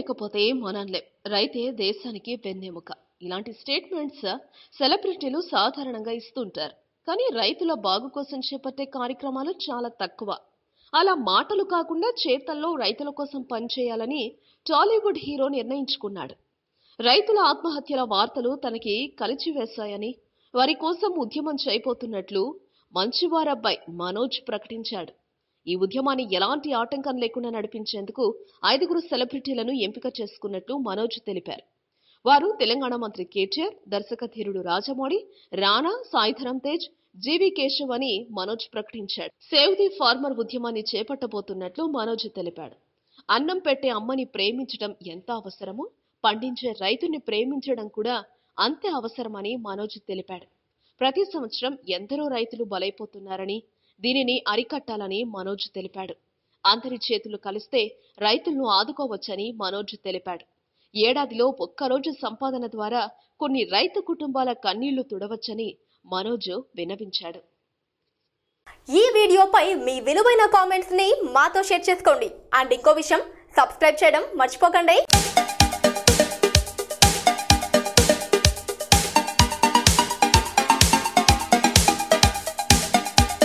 లేకపోతే మనలేం రైతే దేశానికి వెన్నెముక ఇలాంటి స్టేట్మెంట్స్ సెలబ్రిటీలు సాధారణంగా ఇస్తుంటారు కానీ రైతుల బాగు కోసం చేపట్టే కార్యక్రమాలు చాలా తక్కువ అలా మాటలు కాకుండా చేతల్లో రైతుల కోసం పనిచేయాలని టాలీవుడ్ హీరో నిర్ణయించుకున్నాడు రైతుల ఆత్మహత్యల వార్తలు తనకి కలిచివేశాయని వారి కోసం ఉద్యమం చేయబోతున్నట్లు మంచివారబ్బాయి మనోజ్ ప్రకటించాడు ఈ ఉద్యమాన్ని ఎలాంటి ఆటంకం లేకుండా నడిపించేందుకు ఐదుగురు సెలబ్రిటీలను ఎంపిక చేసుకున్నట్లు మనోజ్ తెలిపారు వారు తెలంగాణ మంత్రి కేటీఆర్ దర్శకధీరుడు రాజమౌళి రాణా సాయిధరం తేజ్ జీవి కేశవ్ అని మనోజ్ ప్రకటించాడు సేవ్ ది ఫార్మర్ ఉద్యమాన్ని చేపట్టబోతున్నట్లు మనోజ్ తెలిపాడు అన్నం పెట్టే అమ్మని ప్రేమించడం ఎంత అవసరమో పండించే రైతుని ప్రేమించడం కూడా అంతే అవసరమని మనోజ్ తెలిపాడు ప్రతి సంవత్సరం ఎందరో రైతులు బలైపోతున్నారని దీనిని అరికట్టాలని మనోజ్ తెలిపాడు అందరి చేతులు కలిస్తే రైతులను ఆదుకోవచ్చని మనోజ్ తెలిపాడు ఏడాదిలో ఒక్కరోజు సంపాదన ద్వారా కొన్ని రైతు కుటుంబాల కన్నీళ్లు తుడవచ్చని మనోజ్ విన్నవించాడు ఈ వీడియోపై మీ విలువైన కామెంట్స్ ని మాతో షేర్ చేసుకోండి అండ్ ఇంకో విషయం సబ్స్క్రైబ్ చేయడం మర్చిపోకండి